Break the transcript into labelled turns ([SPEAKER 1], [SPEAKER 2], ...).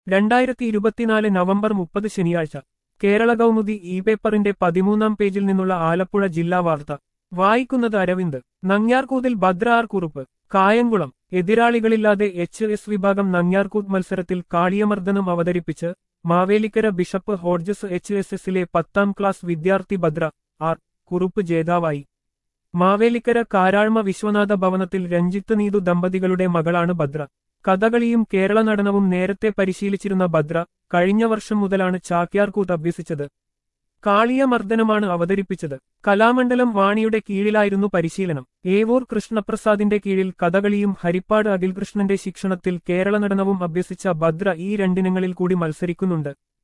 [SPEAKER 1] രണ്ടായിരത്തി ഇരുപത്തിനാല് നവംബർ മുപ്പത് ശനിയാഴ്ച കേരള കൗമുദി ഇ പേപ്പറിന്റെ പതിമൂന്നാം പേജിൽ നിന്നുള്ള ആലപ്പുഴ ജില്ലാ വാർത്ത വായിക്കുന്നത് അരവിന്ദ് നങ്ങ്യാർകൂതിൽ ഭദ്ര ആർ കുറുപ്പ് കായംകുളം എതിരാളികളില്ലാതെ എച്ച് എസ് വിഭാഗം നങ്ങ്യാർകൂത്ത് മത്സരത്തിൽ കാളിയമർദ്ദനം അവതരിപ്പിച്ച് Mavelikara bishop Hodges H S എസിലെ പത്താം ക്ലാസ് വിദ്യാർത്ഥി ഭദ്ര ആർ കുറുപ്പ് ജേതാവായി മാവേലിക്കര കാരാഴ്മ വിശ്വനാഥ ഭവനത്തിൽ രഞ്ജിത്ത് നീതു ദമ്പതികളുടെ മകളാണ് ഭദ്ര കഥകളിയും കേരള നടനവും നേരത്തെ പരിശീലിച്ചിരുന്ന ഭദ്ര കഴിഞ്ഞ വർഷം മുതലാണ് ചാക്യാർകൂത്ത് അഭ്യസിച്ചത് കാളിയമർദ്ദനമാണ് അവതരിപ്പിച്ചത് കലാമണ്ഡലം വാണിയുടെ കീഴിലായിരുന്നു പരിശീലനം ഏവൂർ കൃഷ്ണപ്രസാദിന്റെ കീഴിൽ കഥകളിയും ഹരിപ്പാട് അഖിൽകൃഷ്ണന്റെ ശിക്ഷണത്തിൽ കേരള നടനവും അഭ്യസിച്ച ഭദ്ര ഈ രണ്ടിനങ്ങളിൽ കൂടി മത്സരിക്കുന്നുണ്ട്